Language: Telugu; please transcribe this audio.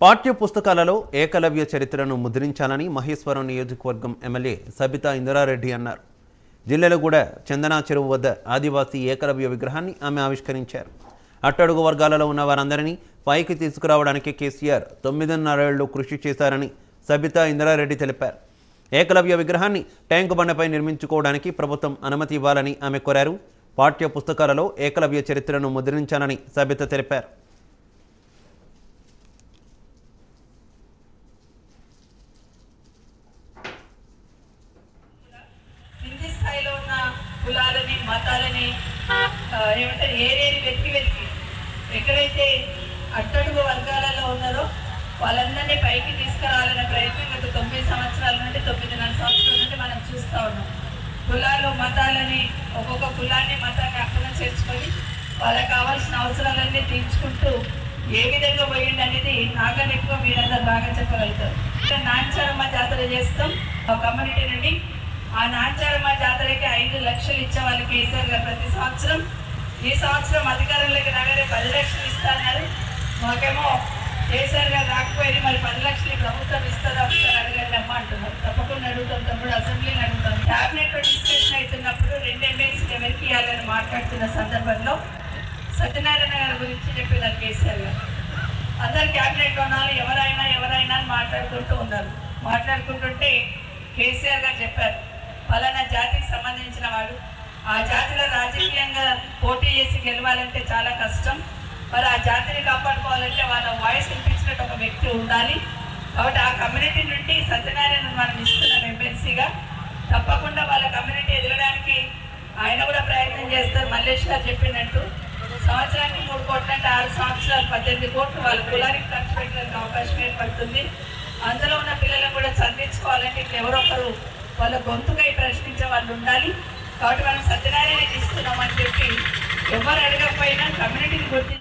పాఠ్య పుస్తకాలలో ఏకలవ్య చరిత్రను ముద్రించాలని మహేశ్వరం నియోజకవర్గం ఎమ్మెల్యే సబితా ఇందిరారెడ్డి అన్నారు జిల్లాలో కూడా చందనా చెరువు వద్ద ఆదివాసీ ఏకలవ్య విగ్రహాన్ని ఆమె ఆవిష్కరించారు అట్టడుగు వర్గాలలో ఉన్న వారందరినీ పైకి తీసుకురావడానికి కేసీఆర్ తొమ్మిదిన్నరేళ్లు కృషి చేశారని సబితా ఇందిరారెడ్డి తెలిపారు ఏకలవ్య విగ్రహాన్ని ట్యాంకు బండపై నిర్మించుకోవడానికి ప్రభుత్వం అనుమతి ఇవ్వాలని ఆమె కోరారు పాఠ్య పుస్తకాలలో ఏకలవ్య చరిత్రను ముద్రించాలని సబిత తెలిపారు కింది స్థాయిలో ఉన్న కులాలని మతాలని ఆ, ఏమంటారు ఏరేరి వెతికి వెతికి ఎక్కడైతే అట్టడుగు వర్గాలలో ఉన్నారో వాళ్ళందరినీ పైకి తీసుకురావాలనే ప్రయత్నం గత తొమ్మిది సంవత్సరాల నుండి తొమ్మిదిన్నర సంవత్సరాల నుండి మనం చూస్తూ ఉన్నాం కులాలు మతాలని ఒక్కొక్క కులాన్ని మతాన్ని అక్కడ చేర్చుకొని వాళ్ళకి కావాల్సిన అవసరాలన్నీ తీర్చుకుంటూ ఏ విధంగా పోయింది అనేది నాకన్నా ఎక్కువ మీరందరూ బాగా చెప్పగలుగుతారు ఇక్కడ నాంచారమ్మ జాతర చేస్తాం ఆ కమ్యూనిటీ నుండి ఆ నాంచారమ్మ జాతరకి ఐదు లక్షలు ఇచ్చే వాళ్ళు కేసీఆర్ గారు ప్రతి సంవత్సరం ఈ సంవత్సరం అధికారంలోకి రాగానే పది లక్షలు ఇస్తారన్నారు మాకేమో కేసీఆర్ గారు రాకపోయింది మరి పది లక్షలు ఈ ప్రభుత్వం ఇస్తుందా ఒకసారి అడగండి అమ్మ అంటున్నారు తప్పకుండా అడుగుతాం తమ్ముడు అసెంబ్లీని అడుగుతాం క్యాబినెట్ లో డిస్కషన్ అవుతున్నప్పుడు రెండు ఎమ్మెల్సీలు ఎవరికి ఇవ్వాలని మాట్లాడుతున్న సందర్భంలో సత్యనారాయణ గారి గురించి చెప్పేదారు కేసీఆర్ గారు అందరు క్యాబినెట్ ఉన్నారు ఎవరైనా ఎవరైనా అని మాట్లాడుకుంటూ ఉన్నారు మాట్లాడుకుంటుంటే కేసీఆర్ గారు చెప్పారు ఫలానా జాతికి సంబంధించిన వాడు ఆ జాతిలో రాజకీయంగా పోటీ చేసి గెలవాలంటే చాలా కష్టం మరి ఆ జాతిని కాపాడుకోవాలంటే వాళ్ళ వాయిస్ వినిపించినట్టు ఒక వ్యక్తి ఉండాలి కాబట్టి ఆ కమ్యూనిటీ నుండి సత్యనారాయణ మనం ఇస్తున్నాం ఎమ్మెల్సీగా తప్పకుండా వాళ్ళ కమ్యూనిటీ ఎదగడానికి ఆయన కూడా ప్రయత్నం చేస్తారు మల్లేష్ గారు చెప్పినట్టు సంవత్సరానికి మూడు కోట్ల అంటే ఆరు సంవత్సరాలు పద్దెనిమిది కోట్లు వాళ్ళ కులానికి ఖర్చు పెట్టడానికి అవకాశం ఏర్పడుతుంది అందులో ఉన్న పిల్లలను కూడా చదివించుకోవాలంటే ఇక్కడ ఎవరో ఒకరు వాళ్ళ గొంతుకై ప్రశ్నించే వాళ్ళు ఉండాలి కాబట్టి మనం సత్యనారాయణకి ఇస్తున్నామని చెప్పి ఎవరు అడగకపోయినా కమ్యూనిటీని గుర్తి